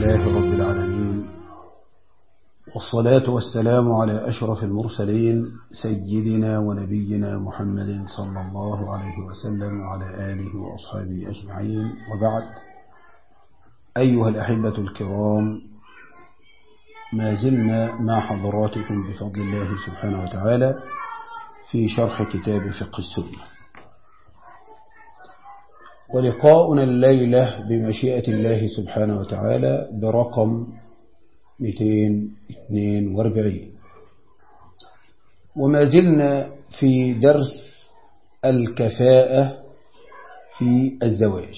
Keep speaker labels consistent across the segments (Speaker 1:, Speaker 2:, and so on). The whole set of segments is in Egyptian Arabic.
Speaker 1: لله رب العالمين والصلاة والسلام على أشرف المرسلين سيدنا ونبينا محمد صلى الله عليه وسلم وعلى آله وأصحابه أجمعين وبعد أيها الأحبة الكرام ما زلنا مع حضراتكم بفضل الله سبحانه وتعالى في شرح كتاب فقه السنة ولقاؤنا الليلة بمشيئة الله سبحانه وتعالى برقم 242 وما زلنا في درس الكفاءة في الزواج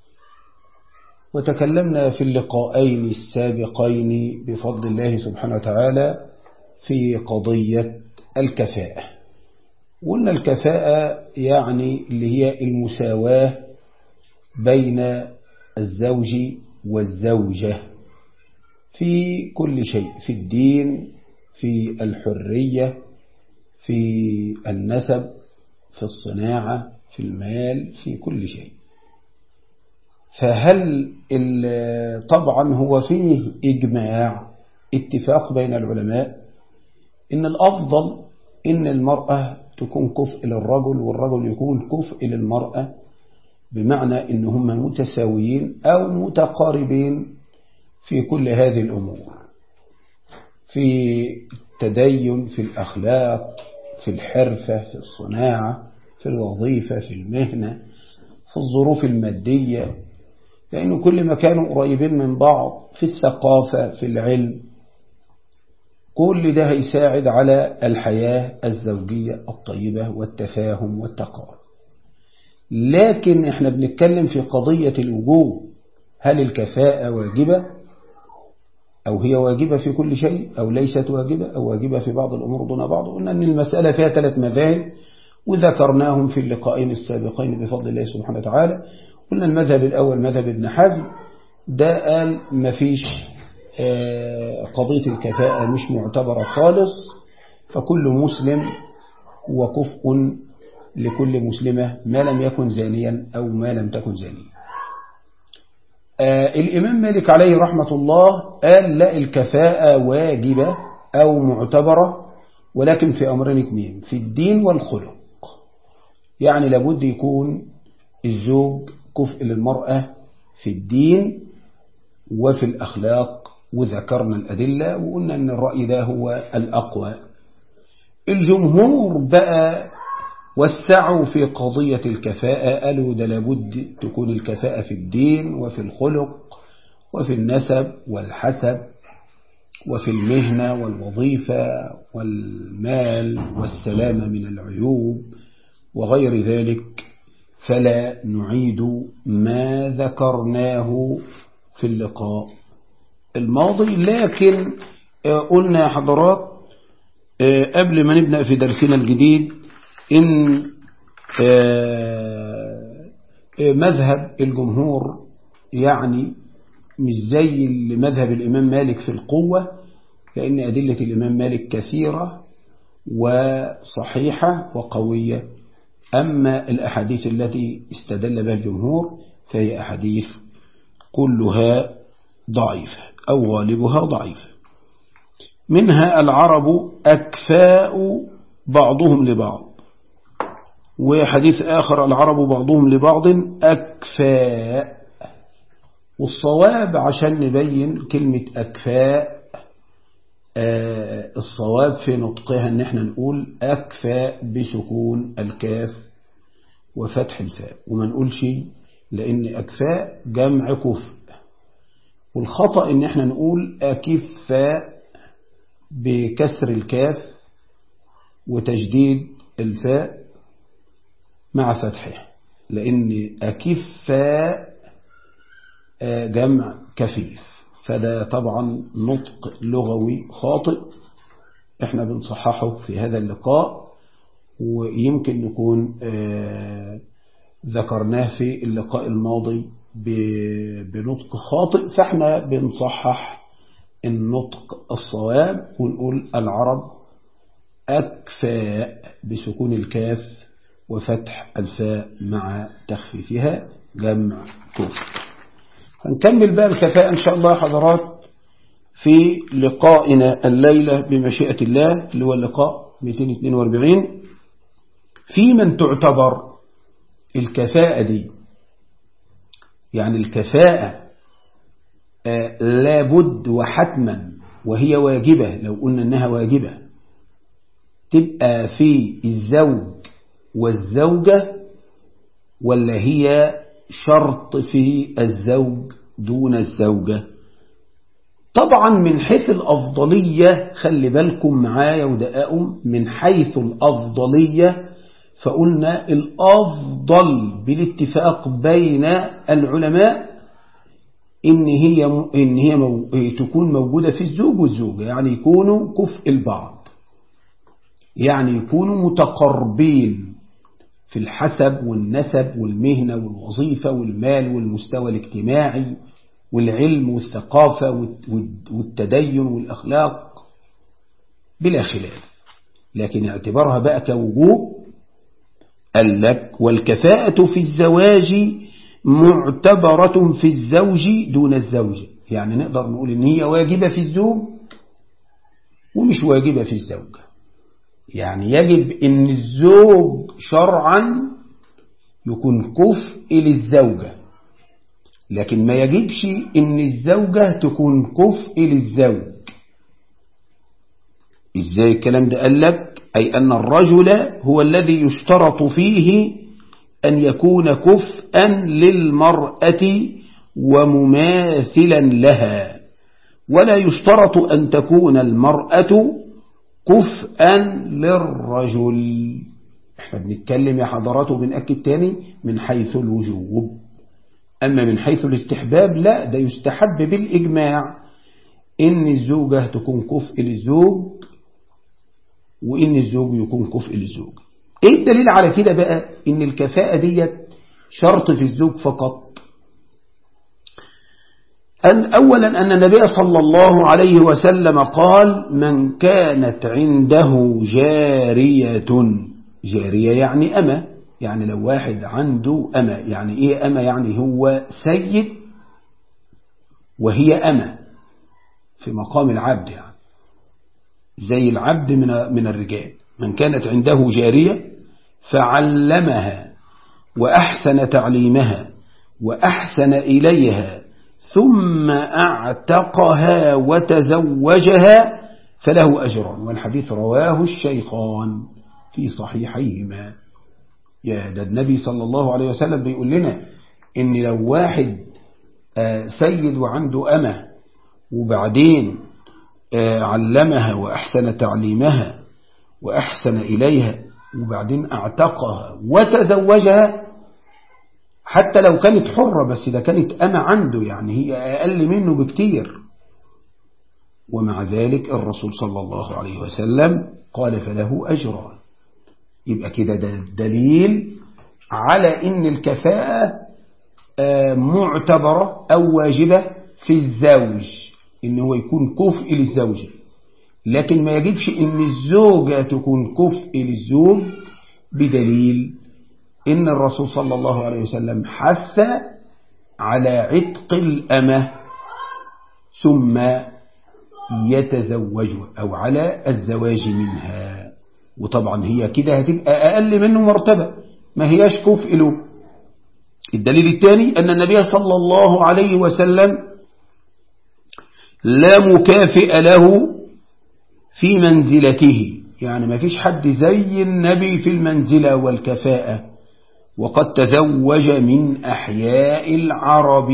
Speaker 1: وتكلمنا في اللقاءين السابقين بفضل الله سبحانه وتعالى في قضية الكفاءة قلنا الكفاءة يعني اللي هي المساواة بين الزوج والزوجة في كل شيء في الدين في الحرية في النسب في الصناعة في المال في كل شيء فهل طبعا هو فيه إجماع اتفاق بين العلماء إن الأفضل إن المرأة تكون كفء للرجل والرجل يكون كفء للمرأة بمعنى إن هم متساويين أو متقاربين في كل هذه الأمور في التدين في الأخلاق في الحرفة في الصناعة في الوظيفة في المهنة في الظروف المادية لأن كل ما كانوا قريبين من بعض في الثقافة في العلم كل ده هيساعد على الحياة الزوجية الطيبة والتفاهم والتقارب لكن احنا بنتكلم في قضية الوجوب هل الكفاءة واجبة أو هي واجبة في كل شيء أو ليست واجبة أو واجبة في بعض الأمور دون بعض قلنا أن المسألة فيها ثلاث مذاهب وذكرناهم في اللقاءين السابقين بفضل الله سبحانه وتعالى قلنا المذهب الأول مذهب ابن حزم ده قال مفيش قضية الكفاءة مش معتبرة خالص فكل مسلم هو كفء لكل مسلمة ما لم يكن زانيا أو ما لم تكن زانية آه الإمام مالك عليه رحمة الله قال لا الكفاءة واجبة أو معتبرة ولكن في أمرين اثنين في الدين والخلق يعني لابد يكون الزوج كفء للمرأة في الدين وفي الأخلاق وذكرنا الأدلة وقلنا أن الرأي ده هو الأقوى الجمهور بقى وسعوا في قضية الكفاءة قالوا ده لابد تكون الكفاءة في الدين وفي الخلق وفي النسب والحسب وفي المهنة والوظيفة والمال والسلامة من العيوب وغير ذلك فلا نعيد ما ذكرناه في اللقاء الماضي لكن قلنا يا حضرات قبل ما نبدأ في درسنا الجديد إن مذهب الجمهور يعني مش زي مذهب الإمام مالك في القوة لأن أدلة الإمام مالك كثيرة وصحيحة وقوية أما الأحاديث التي استدل بها الجمهور فهي أحاديث كلها ضعيفة أو غالبها ضعيفة منها العرب أكفاء بعضهم لبعض وحديث آخر العرب بعضهم لبعض أكفاء والصواب عشان نبين كلمة أكفاء آه الصواب في نطقها ان احنا نقول أكفاء بسكون الكاف وفتح الفاء وما نقولش لأن أكفاء جمع كفء والخطأ ان احنا نقول أكفاء بكسر الكاف وتجديد الفاء مع فتحه لأن أكفاء جمع كفيف فده طبعا نطق لغوي خاطئ احنا بنصححه في هذا اللقاء ويمكن نكون ذكرناه في اللقاء الماضي بنطق خاطئ فاحنا بنصحح النطق الصواب ونقول العرب أكفاء بسكون الكاف وفتح الفاء مع تخفيفها جمع كفر هنكمل بقى الكفاءة إن شاء الله حضرات في لقائنا الليلة بمشيئة الله اللي هو اللقاء 242 في من تعتبر الكفاءة دي يعني الكفاءة آه لابد وحتما وهي واجبة لو قلنا انها واجبة تبقى في الزوج والزوجة ولا هي شرط في الزوج دون الزوجة طبعا من حيث الأفضلية خلي بالكم معايا ودقائهم من حيث الأفضلية فقلنا الأفضل بالاتفاق بين العلماء إن هي إن هي مو تكون موجودة في الزوج والزوجة يعني يكونوا كفء البعض يعني يكونوا متقربين في الحسب والنسب والمهنة والوظيفة والمال والمستوى الاجتماعي والعلم والثقافة والتدين والأخلاق بلا خلاف لكن اعتبارها بقى كوجوب قال لك والكفاءة في الزواج معتبرة في الزوج دون الزوجة يعني نقدر نقول ان هي واجبة في الزوج ومش واجبة في الزوجة يعني يجب ان الزوج شرعا يكون كفء للزوجة لكن ما يجبش ان الزوجة تكون كفء للزوج ازاي الكلام ده قال لك اي ان الرجل هو الذي يشترط فيه ان يكون كفءا للمرأة ومماثلا لها ولا يشترط ان تكون المرأة كفءا للرجل احنا بنتكلم يا حضرات وبنأكد تاني من حيث الوجوب أما من حيث الاستحباب لا ده يستحب بالإجماع إن الزوجة تكون كفء للزوج وإن الزوج يكون كفء للزوج إيه الدليل على كده بقى إن الكفاءة ديت شرط في الزوج فقط أن أولا أن النبي صلى الله عليه وسلم قال من كانت عنده جارية جارية يعني أمة يعني لو واحد عنده أمة يعني إيه أمة يعني هو سيد وهي أمة في مقام العبد يعني زي العبد من من الرجال من كانت عنده جارية فعلمها وأحسن تعليمها وأحسن إليها ثم أعتقها وتزوجها فله أجر والحديث رواه الشيخان في صحيحيهما يا ده النبي صلى الله عليه وسلم بيقول لنا إن لو واحد سيد وعنده أمة وبعدين علمها وأحسن تعليمها وأحسن إليها وبعدين أعتقها وتزوجها حتى لو كانت حرة بس ده كانت أما عنده يعني هي أقل منه بكتير ومع ذلك الرسول صلى الله عليه وسلم قال فله أجران يبقى كده ده دليل على إن الكفاءة معتبرة أو واجبة في الزوج إن هو يكون كفء للزوجة لكن ما يجبش إن الزوجة تكون كفء للزوج بدليل إن الرسول صلى الله عليه وسلم حث على عتق الأمة ثم يتزوج أو على الزواج منها وطبعا هي كده هتبقى أقل منه مرتبة ما هياش كفء له الدليل الثاني أن النبي صلى الله عليه وسلم لا مكافئ له في منزلته يعني ما فيش حد زي النبي في المنزلة والكفاءة وقد تزوج من أحياء العرب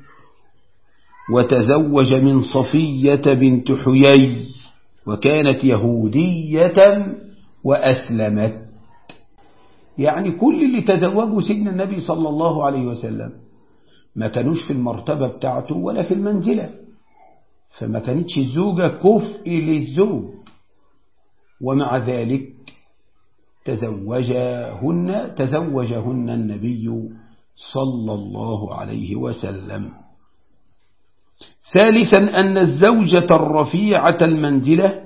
Speaker 1: وتزوج من صفية بنت حيي وكانت يهودية وأسلمت يعني كل اللي تزوجوا سيدنا النبي صلى الله عليه وسلم ما كانوش في المرتبة بتاعته ولا في المنزلة فما كانتش الزوجة كفء للزوج ومع ذلك تزوجهن تزوجهن النبي صلى الله عليه وسلم ثالثا أن الزوجة الرفيعة المنزلة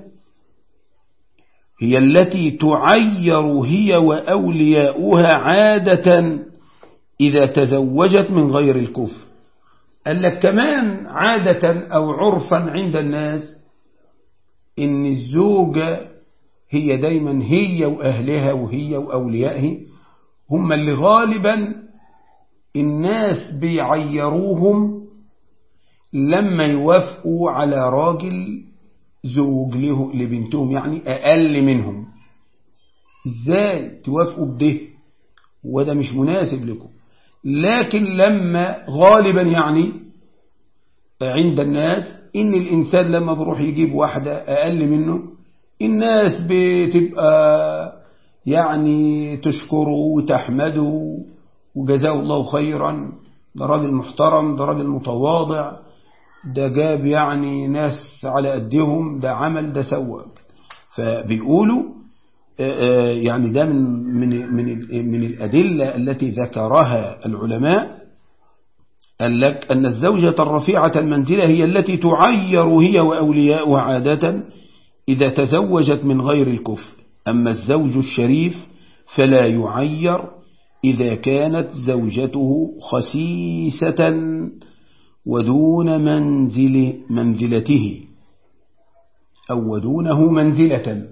Speaker 1: هي التي تعير هي وأولياؤها عادة إذا تزوجت من غير الكفر قال لك كمان عادة أو عرفا عند الناس إن الزوجة هي دايما هي وأهلها وهي وأوليائها هم اللي غالبا الناس بيعيروهم لما يوافقوا على راجل زوج له لبنتهم يعني أقل منهم ازاي توافقوا بده وده مش مناسب لكم لكن لما غالبا يعني عند الناس إن الإنسان لما بروح يجيب واحدة أقل منه الناس بتبقى يعني تشكره وتحمده وجزاه الله خيرا ده راجل محترم ده راجل متواضع ده جاب يعني ناس على قدهم ده عمل ده سوى فبيقولوا يعني ده من من من من الأدلة التي ذكرها العلماء قال لك أن الزوجة الرفيعة المنزلة هي التي تعير هي وأولياؤها عادة إذا تزوجت من غير الكفر أما الزوج الشريف فلا يعير إذا كانت زوجته خسيسة ودون منزل منزلته أو ودونه منزلة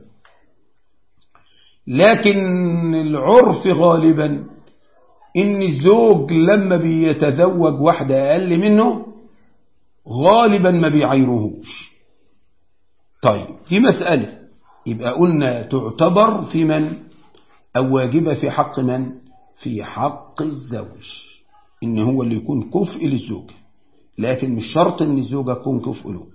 Speaker 1: لكن العرف غالبا إن الزوج لما بيتزوج واحدة أقل منه غالبا ما بيعيرهوش طيب في مسألة يبقى قلنا تعتبر في من أو واجبة في حق من في حق الزوج إن هو اللي يكون كفء للزوجة لكن مش شرط إن الزوجة تكون كفء له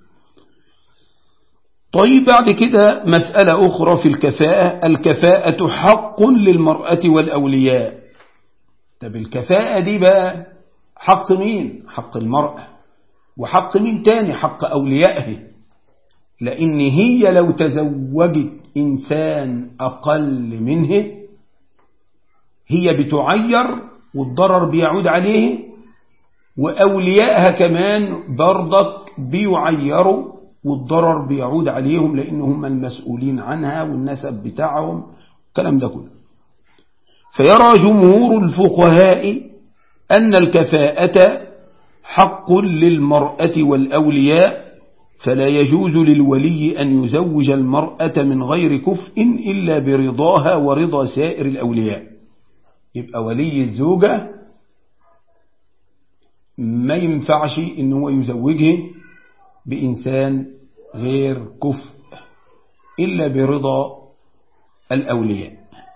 Speaker 1: طيب بعد كده مسألة أخرى في الكفاءة الكفاءة حق للمرأة والأولياء طب الكفاءة دي بقى حق مين حق المرأة وحق مين تاني حق أوليائه لأن هي لو تزوجت إنسان أقل منه هي بتعير والضرر بيعود عليه وأوليائها كمان برضك بيعيروا والضرر بيعود عليهم لأنهم المسؤولين عنها والنسب بتاعهم الكلام ده كله فيرى جمهور الفقهاء أن الكفاءة حق للمرأة والأولياء فلا يجوز للولي أن يزوج المرأة من غير كفء إلا برضاها ورضا سائر الأولياء يبقى ولي الزوجة ما ينفعش إن هو يزوجه بإنسان غير كفء إلا برضا الأولياء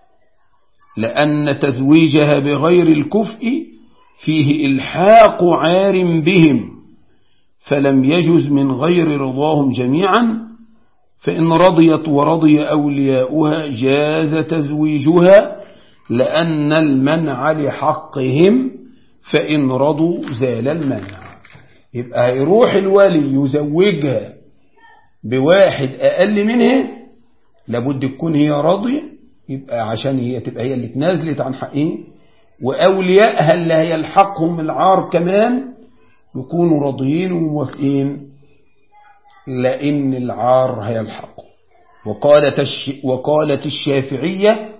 Speaker 1: لأن تزويجها بغير الكفء فيه إلحاق عار بهم فلم يجز من غير رضاهم جميعا فإن رضيت ورضي أولياؤها جاز تزويجها لأن المنع لحقهم فإن رضوا زال المنع يبقى يروح الولي يزوجها بواحد أقل منه لابد تكون هي راضية يبقى عشان هي تبقى هي اللي تنازلت عن حقه وأوليائها اللي هيلحقهم العار كمان يكونوا راضيين وموافقين لأن العار هيلحقه وقالت, الش... وقالت الشافعية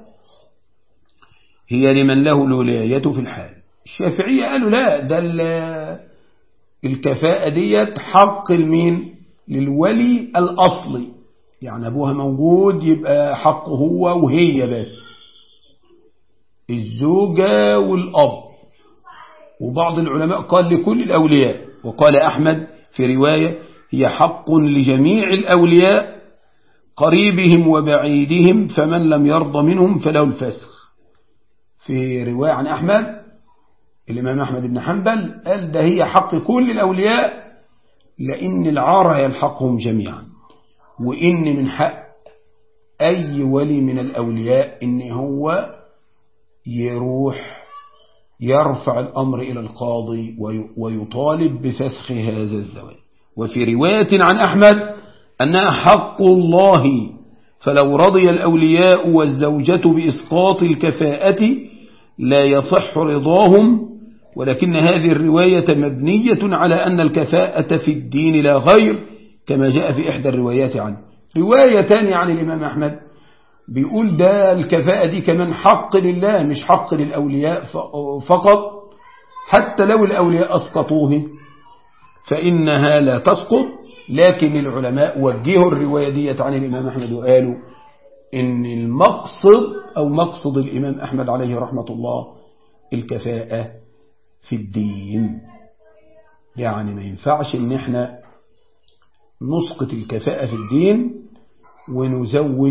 Speaker 1: هي لمن له الولاية في الحال الشافعية قالوا لا ده الكفاءة ديت حق المين للولي الأصلي يعني أبوها موجود يبقى حقه هو وهي بس الزوجة والأب وبعض العلماء قال لكل الأولياء وقال أحمد في رواية هي حق لجميع الأولياء قريبهم وبعيدهم فمن لم يرضى منهم فله الفسخ في رواية عن أحمد الإمام أحمد بن حنبل قال ده هي حق كل الأولياء لأن العار يلحقهم جميعا وإن من حق أي ولي من الأولياء إن هو يروح يرفع الأمر إلى القاضي ويطالب بفسخ هذا الزواج وفي رواية عن أحمد أنها حق الله فلو رضي الأولياء والزوجة بإسقاط الكفاءة لا يصح رضاهم ولكن هذه الرواية مبنية على أن الكفاءة في الدين لا غير كما جاء في إحدى الروايات عنه رواية تانية عن الإمام أحمد بيقول ده الكفاءة دي كمان حق لله مش حق للأولياء فقط حتى لو الأولياء أسقطوه فإنها لا تسقط لكن العلماء وجهوا الرواية دي عن الإمام أحمد وقالوا إن المقصد أو مقصد الإمام أحمد عليه رحمة الله الكفاءة في الدين يعني ما ينفعش إن احنا نسقط الكفاءة في الدين ونزوج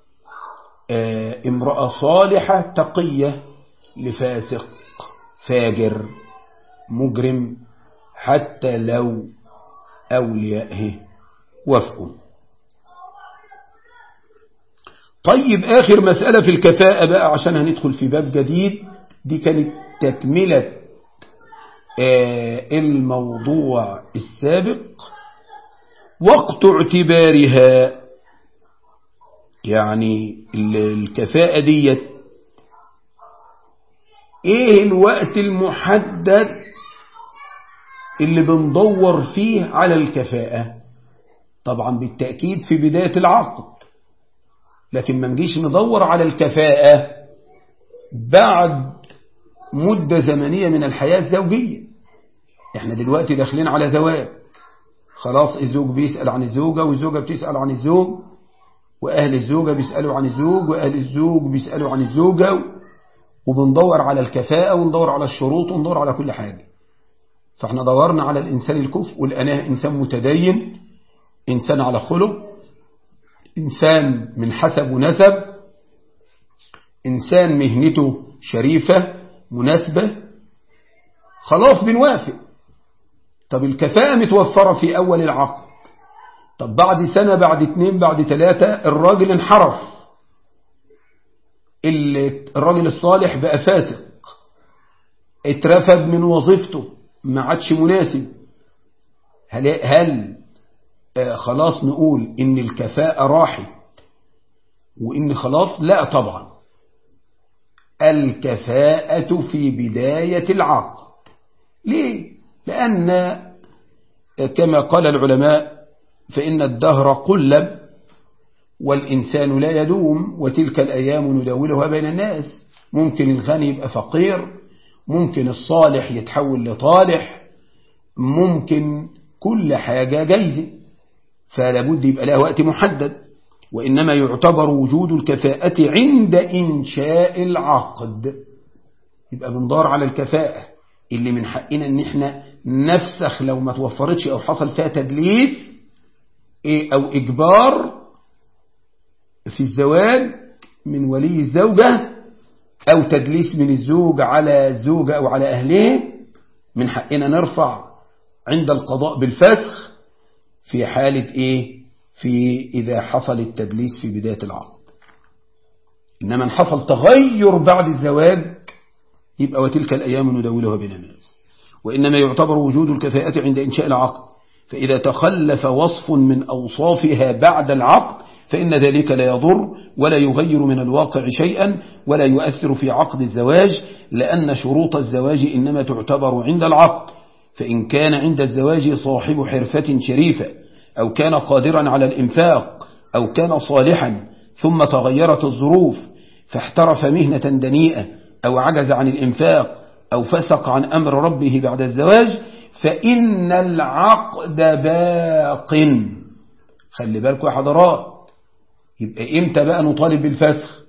Speaker 1: امرأة صالحة تقية لفاسق فاجر مجرم حتى لو أوليائه وفقوا طيب آخر مسألة في الكفاءة بقى عشان هندخل في باب جديد دي كانت تكملة الموضوع السابق وقت اعتبارها يعني الكفاءة ديت ايه الوقت المحدد اللي بندور فيه على الكفاءة طبعا بالتأكيد في بداية العقد لكن ما نجيش ندور على الكفاءة بعد مدة زمنية من الحياة الزوجية احنا دلوقتي داخلين على زواج خلاص الزوج بيسأل عن الزوجة والزوجة بتسأل عن الزوج وأهل الزوجة بيسألوا عن الزوج وأهل الزوج بيسألوا عن الزوجة وبندور على الكفاءة وندور على الشروط وندور على كل حاجة فاحنا دورنا على الإنسان الكفء ولقناه إنسان متدين إنسان على خلق إنسان من حسب ونسب إنسان مهنته شريفة مناسبة خلاص بنوافق طب الكفاءة متوفرة في أول العقد طب بعد سنة بعد اتنين بعد تلاتة الراجل انحرف الراجل الصالح بقى فاسق اترفد من وظيفته ما عادش مناسب هل, هل خلاص نقول ان الكفاءة راحت وان خلاص لا طبعا الكفاءة في بداية العقد ليه لأن كما قال العلماء فإن الدهر قلب والإنسان لا يدوم وتلك الأيام نداولها بين الناس ممكن الغني يبقى فقير ممكن الصالح يتحول لطالح ممكن كل حاجة جايزة فلا بد يبقى لها وقت محدد وإنما يعتبر وجود الكفاءة عند إنشاء العقد يبقى بندور على الكفاءة اللي من حقنا ان احنا نفسخ لو ما توفرتش او حصل فيها تدليس او اجبار في الزواج من ولي الزوجة او تدليس من الزوج على الزوجة او على اهله من حقنا نرفع عند القضاء بالفسخ في حالة ايه في اذا حصل التدليس في بداية العقد انما ان حصل تغير بعد الزواج يبقى وتلك الأيام نداولها بين الناس وإنما يعتبر وجود الكفاءة عند إنشاء العقد فإذا تخلف وصف من أوصافها بعد العقد فإن ذلك لا يضر ولا يغير من الواقع شيئا ولا يؤثر في عقد الزواج لأن شروط الزواج إنما تعتبر عند العقد فإن كان عند الزواج صاحب حرفة شريفة أو كان قادرا على الإنفاق أو كان صالحا ثم تغيرت الظروف فاحترف مهنة دنيئة أو عجز عن الإنفاق أو فسق عن أمر ربه بعد الزواج فإن العقد باق خلي بالكم يا حضرات يبقى إمتى بقى نطالب بالفسخ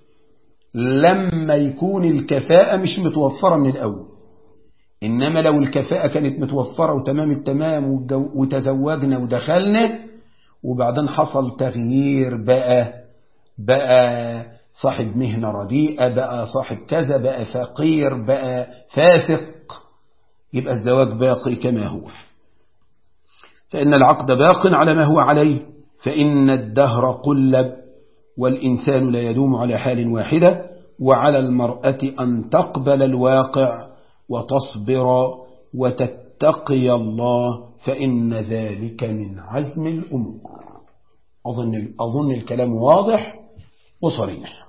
Speaker 1: لما يكون الكفاءة مش متوفرة من الأول إنما لو الكفاءة كانت متوفرة وتمام التمام وتزوجنا ودخلنا وبعدين حصل تغيير بقى بقى صاحب مهنة رديئة بقى صاحب كذا بقى فقير بقى فاسق يبقى الزواج باقي كما هو فإن العقد باق على ما هو عليه فإن الدهر قلب والإنسان لا يدوم على حال واحدة وعلى المرأة أن تقبل الواقع وتصبر وتتقي الله فإن ذلك من عزم الأمور أظن, أظن الكلام واضح وصريح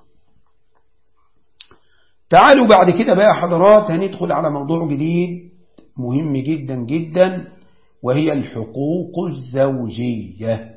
Speaker 1: تعالوا بعد كده بقى حضرات هندخل على موضوع جديد مهم جدا جدا وهي الحقوق الزوجية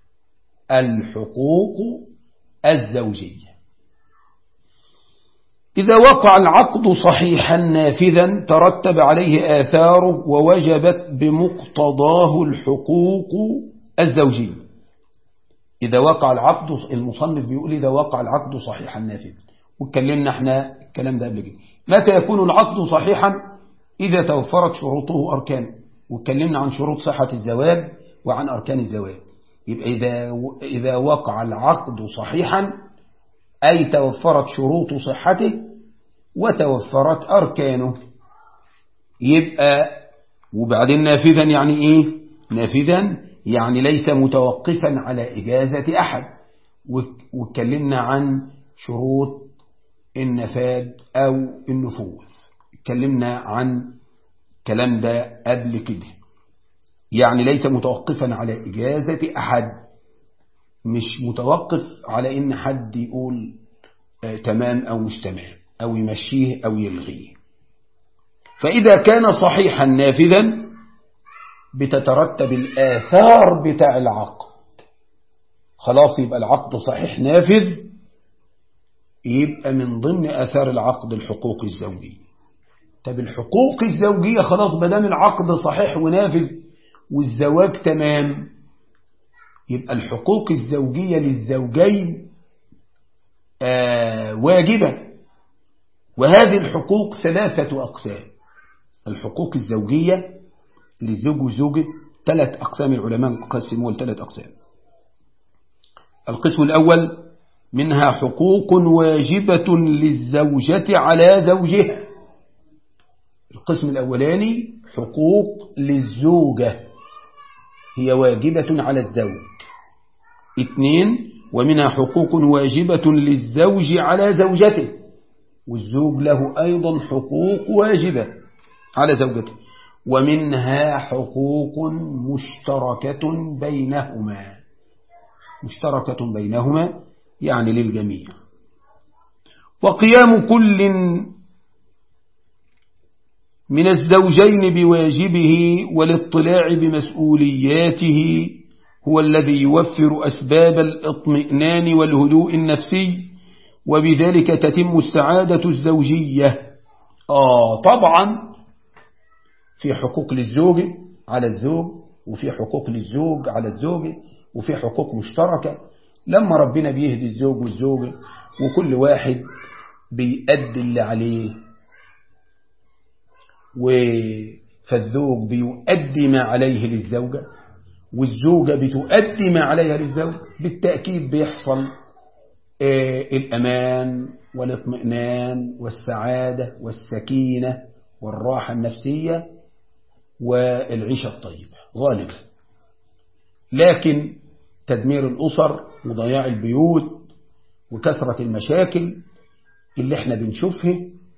Speaker 1: الحقوق الزوجية إذا وقع العقد صحيحا نافذا ترتب عليه آثاره ووجبت بمقتضاه الحقوق الزوجية إذا وقع العقد المصنف بيقول إذا وقع العقد صحيحا نافذا واتكلمنا احنا الكلام ده قبل كده متى يكون العقد صحيحا إذا توفرت شروطه أركان واتكلمنا عن شروط صحة الزواج وعن أركان الزواج يبقى إذا, إذا وقع العقد صحيحا أي توفرت شروط صحته وتوفرت أركانه يبقى وبعدين نافذا يعني إيه نافذا يعني ليس متوقفا على إجازة أحد واتكلمنا عن شروط النفاذ أو النفوذ اتكلمنا عن كلام ده قبل كده يعني ليس متوقفا على إجازة أحد مش متوقف على إن حد يقول آه تمام أو مش تمام أو يمشيه أو يلغيه فإذا كان صحيحا نافذا بتترتب الآثار بتاع العقد خلاص يبقى العقد صحيح نافذ يبقى من ضمن آثار العقد الحقوق الزوجية طب الحقوق الزوجية خلاص بدام العقد صحيح ونافذ والزواج تمام يبقى الحقوق الزوجية للزوجين آه واجبة وهذه الحقوق ثلاثة أقسام الحقوق الزوجية للزوج والزوجة ثلاث أقسام العلماء قسموها لثلاث أقسام القسم الأول منها حقوق واجبة للزوجة على زوجها القسم الأولاني حقوق للزوجة هي واجبة على الزوج اثنين ومنها حقوق واجبة للزوج على زوجته والزوج له أيضا حقوق واجبة على زوجته ومنها حقوق مشتركة بينهما مشتركة بينهما يعني للجميع وقيام كل من الزوجين بواجبه والاطلاع بمسؤولياته هو الذي يوفر أسباب الاطمئنان والهدوء النفسي وبذلك تتم السعادة الزوجية آه طبعا في حقوق للزوج على الزوج وفي حقوق للزوج على الزوجة وفي حقوق مشتركة لما ربنا بيهدي الزوج والزوجة وكل واحد بيأدي اللي عليه فالزوج بيؤدي ما عليه للزوجة والزوجة بتؤدي ما عليها للزوج بالتأكيد بيحصل الأمان والاطمئنان والسعادة والسكينة والراحة النفسية والعيشة الطيبة غالبا لكن تدمير الأسر وضياع البيوت وكثرة المشاكل اللي احنا بنشوفها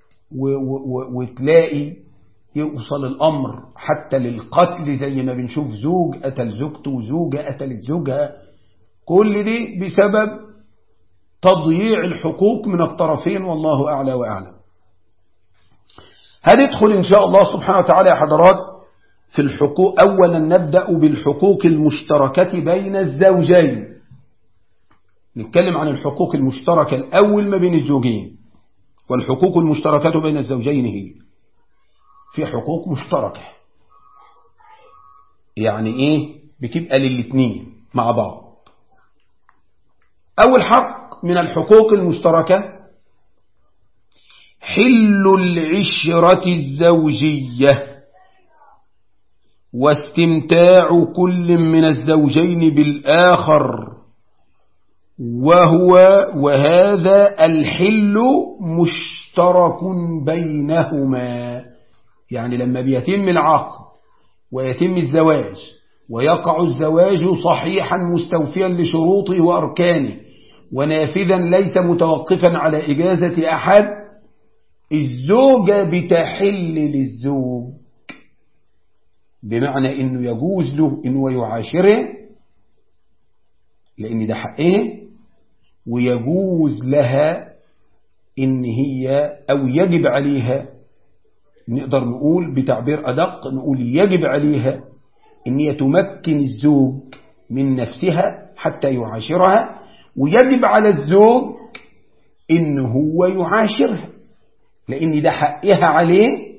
Speaker 1: وتلاقي يوصل الأمر حتى للقتل زي ما بنشوف زوج قتل زوجته وزوجة قتلت زوجها كل دي بسبب تضييع الحقوق من الطرفين والله أعلى وأعلم هندخل إن شاء الله سبحانه وتعالى يا حضرات في الحقوق أولا نبدأ بالحقوق المشتركة بين الزوجين نتكلم عن الحقوق المشتركة الأول ما بين الزوجين والحقوق المشتركة بين الزوجين هي في حقوق مشتركة يعني إيه بتبقى للاثنين مع بعض أول حق من الحقوق المشتركة حل العشرة الزوجية واستمتاع كل من الزوجين بالآخر وهو وهذا الحل مشترك بينهما يعني لما بيتم العقد ويتم الزواج ويقع الزواج صحيحا مستوفيا لشروطه وأركانه ونافذا ليس متوقفا على إجازة أحد الزوجة بتحل للزوج بمعنى انه يجوز له انه يعاشره لان ده حقه ويجوز لها ان هي او يجب عليها نقدر نقول بتعبير ادق نقول يجب عليها ان هي تمكن الزوج من نفسها حتى يعاشرها ويجب على الزوج ان هو يعاشرها لأن ده حقها عليه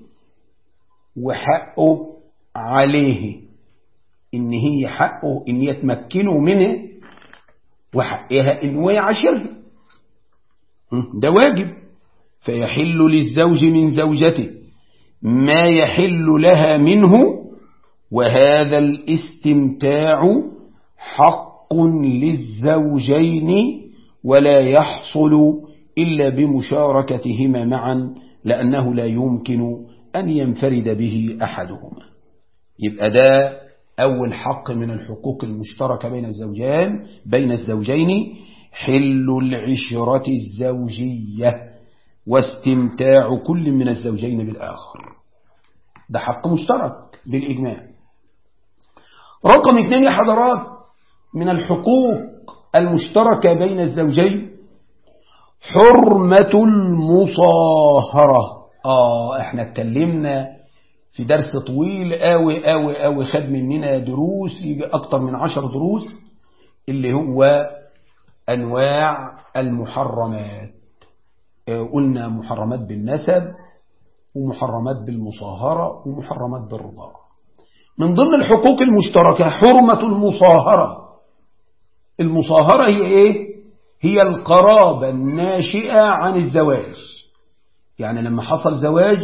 Speaker 1: وحقه عليه إن هي حقه إن يتمكنوا منه وحقها إن هو يعاشرها ده واجب فيحل للزوج من زوجته ما يحل لها منه وهذا الاستمتاع حق للزوجين ولا يحصل إلا بمشاركتهما معا لأنه لا يمكن أن ينفرد به أحدهما يبقى ده أول حق من الحقوق المشتركة بين الزوجان بين الزوجين حل العشرة الزوجية واستمتاع كل من الزوجين بالآخر ده حق مشترك بالإجماع رقم اثنين يا حضرات من الحقوق المشتركة بين الزوجين حرمة المصاهرة آه احنا اتكلمنا في درس طويل قوي قوي قوي خد مننا دروس يجي أكتر من عشر دروس اللي هو أنواع المحرمات قلنا محرمات بالنسب ومحرمات بالمصاهرة ومحرمات بالرضاعة من ضمن الحقوق المشتركة حرمة المصاهرة المصاهرة هي ايه هي القرابة الناشئة عن الزواج يعني لما حصل زواج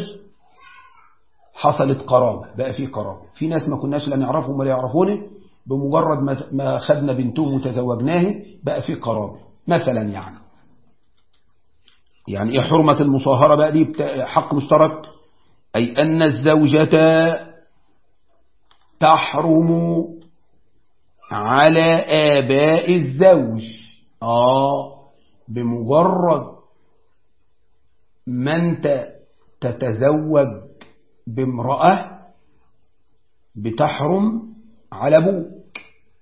Speaker 1: حصلت قرابة بقى في قرابة في ناس ما كناش لا نعرفهم ولا يعرفونه بمجرد ما خدنا بنتهم وتزوجناه بقى في قرابة مثلا يعني يعني ايه حرمة المصاهرة بقى دي حق مشترك أي أن الزوجة تحرم على آباء الزوج آه بمجرد ما أنت تتزوج بامرأة بتحرم على أبوك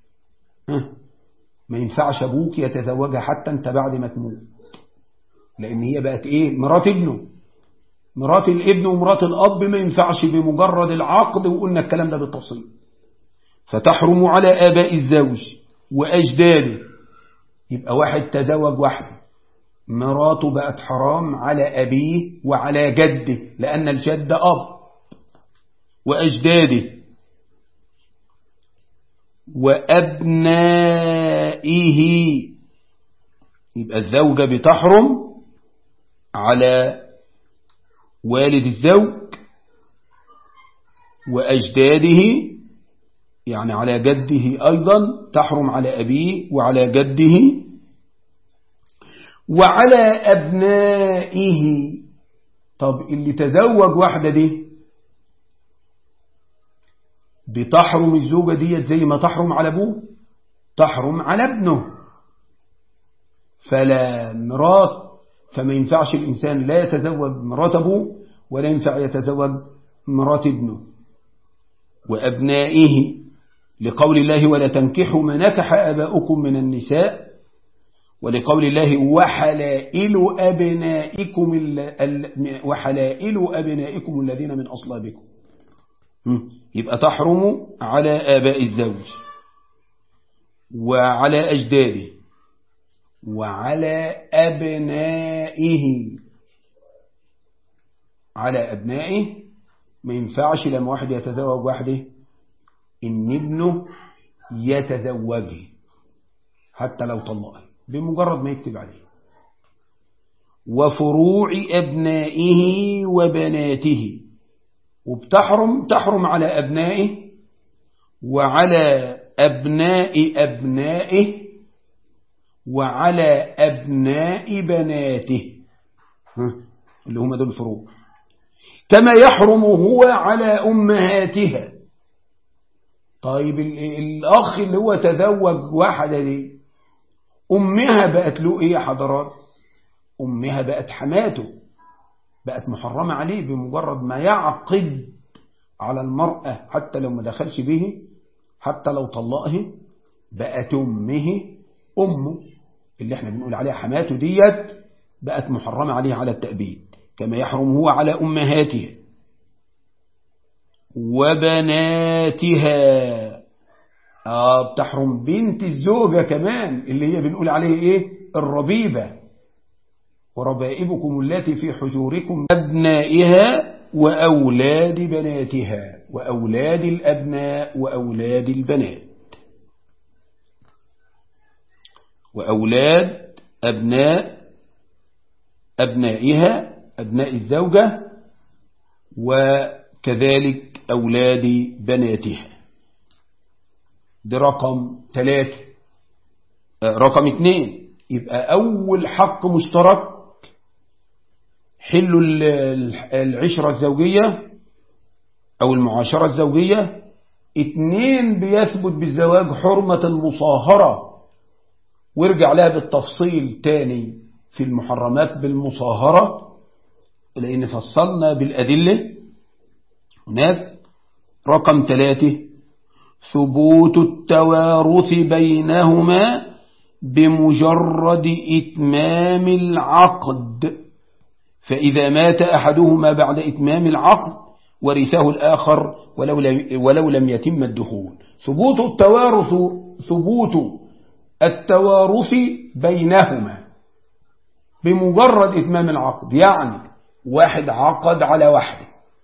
Speaker 1: ما ينفعش أبوك يتزوجها حتى أنت بعد ما تموت لأن هي بقت إيه مرات ابنه مرات الابن ومرات الأب ما ينفعش بمجرد العقد وقلنا الكلام ده بالتفصيل فتحرم على آباء الزوج وأجداده يبقى واحد تزوج واحدة مراته بقت حرام على أبيه وعلى جده لأن الجد أب وأجداده وأبنائه يبقى الزوجة بتحرم على والد الزوج وأجداده يعني على جده أيضا تحرم على أبيه وعلى جده وعلى أبنائه طب اللي تزوج واحدة دي بتحرم الزوجة ديت زي ما تحرم على أبوه تحرم على ابنه فلا مرات فما ينفعش الإنسان لا يتزوج مرات أبوه ولا ينفع يتزوج مرات ابنه وأبنائه لقول الله ولا تنكحوا ما نكح أباؤكم من النساء ولقول الله وحلائل أبنائكم وحلائل أبنائكم الذين من أصلابكم يبقى تحرم على آباء الزوج وعلى أجداده وعلى أبنائه على أبنائه ما ينفعش لما واحد يتزوج واحده إن ابنه يتزوجه حتى لو طلقه بمجرد ما يكتب عليه وفروع أبنائه وبناته وبتحرم تحرم على أبنائه وعلى أبناء أبنائه وعلى أبناء بناته اللي هم دول فروع كما يحرم هو على أمهاتها طيب الأخ اللي هو تزوج واحدة دي أمها بقت له إيه يا حضرات أمها بقت حماته بقت محرمة عليه بمجرد ما يعقد على المرأة حتى لو ما دخلش به حتى لو طلقه بقت أمه أمه اللي احنا بنقول عليها حماته ديت بقت محرمة عليه على التأبيد كما يحرم هو على أمهاته وبناتها آه بتحرم بنت الزوجة كمان اللي هي بنقول عليه ايه الربيبة وربائبكم التي في حجوركم أبنائها وأولاد بناتها وأولاد الأبناء وأولاد البنات وأولاد أبناء أبنائها أبناء الزوجة وكذلك أولاد بناتها ده رقم ثلاثة رقم اثنين يبقى أول حق مشترك حل العشرة الزوجية أو المعاشرة الزوجية اثنين بيثبت بالزواج حرمة المصاهرة وارجع لها بالتفصيل تاني في المحرمات بالمصاهرة لأن فصلنا بالأدلة هناك رقم ثلاثة ثبوت التوارث بينهما بمجرد إتمام العقد فإذا مات أحدهما بعد إتمام العقد ورثه الآخر ولو لم, ولو لم يتم الدخول ثبوت التوارث ثبوت التوارث بينهما بمجرد إتمام العقد يعني واحد عقد على واحدة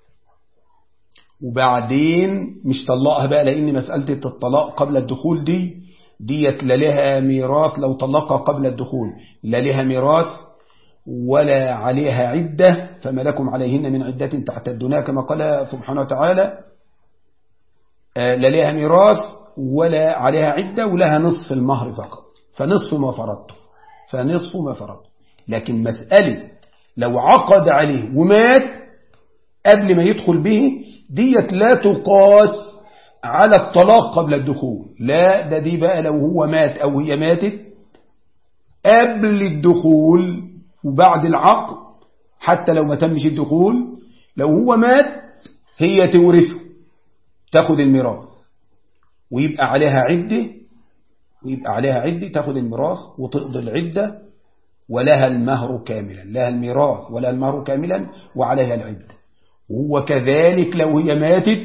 Speaker 1: وبعدين مش طلقها بقى لأن مسألة الطلاق قبل الدخول دي ديت لا لها ميراث لو طلقها قبل الدخول لا لها ميراث ولا عليها عدة فما لكم عليهن من عدة تعتدونها كما قال سبحانه وتعالى لا لها ميراث ولا عليها عدة ولها نصف المهر فقط فنصف ما فرضته فنصف ما فرضته لكن مسألة لو عقد عليه ومات قبل ما يدخل به ديت لا تقاس على الطلاق قبل الدخول لا ده دي بقى لو هو مات أو هي ماتت قبل الدخول وبعد العقد حتى لو ما تمش الدخول لو هو مات هي تورثه تاخد الميراث ويبقى عليها عدة ويبقى عليها عدة تاخد الميراث وتقضي العدة ولها المهر كاملا لها الميراث ولها المهر كاملا وعليها العدة وهو كذلك لو هي ماتت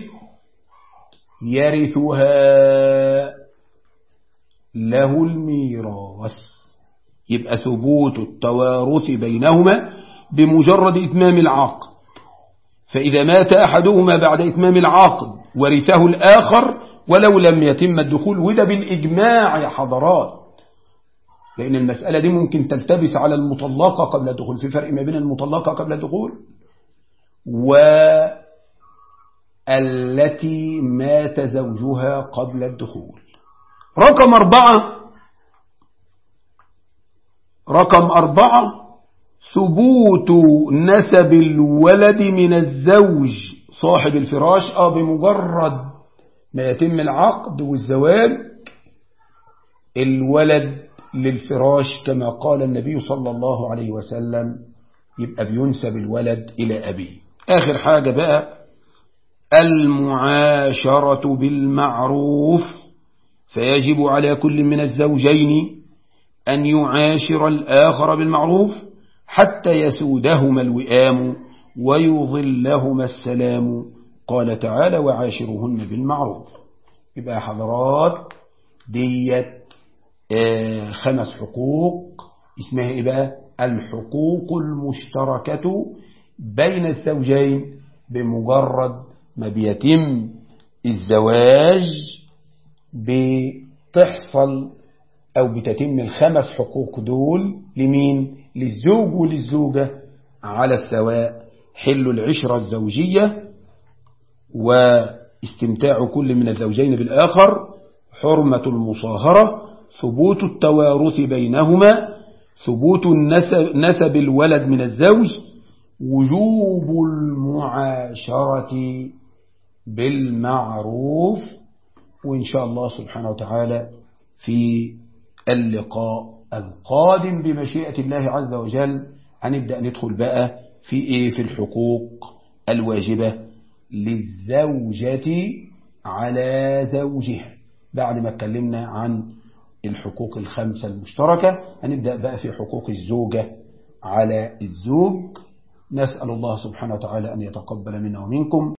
Speaker 1: يرثها له الميراث يبقى ثبوت التوارث بينهما بمجرد إتمام العقد فإذا مات أحدهما بعد إتمام العقد ورثه الآخر ولو لم يتم الدخول وده بالإجماع يا حضرات لأن المسألة دي ممكن تلتبس على المطلقة قبل الدخول في فرق ما بين المطلقة قبل الدخول والتي مات زوجها قبل الدخول رقم أربعة رقم أربعة ثبوت نسب الولد من الزوج صاحب الفراش آه بمجرد ما يتم العقد والزواج الولد للفراش كما قال النبي صلى الله عليه وسلم يبقى بينسب الولد إلى أبيه آخر حاجة بقى المعاشرة بالمعروف فيجب على كل من الزوجين أن يعاشر الآخر بالمعروف حتى يسودهما الوئام ويظلهما السلام قال تعالى وعاشرهن بالمعروف يبقى حضرات ديت آه خمس حقوق اسمها ايه بقى الحقوق المشتركة بين الزوجين بمجرد ما بيتم الزواج بتحصل أو بتتم الخمس حقوق دول لمين للزوج وللزوجة على السواء حل العشرة الزوجية واستمتاع كل من الزوجين بالآخر حرمة المصاهرة ثبوت التوارث بينهما ثبوت النسب نسب الولد من الزوج وجوب المعاشرة بالمعروف وإن شاء الله سبحانه وتعالى في اللقاء القادم بمشيئة الله عز وجل هنبدأ ندخل بقى في إيه في الحقوق الواجبة للزوجة على زوجها بعد ما اتكلمنا عن الحقوق الخمسة المشتركة هنبدأ بقى في حقوق الزوجة على الزوج نسأل الله سبحانه وتعالى أن يتقبل منا ومنكم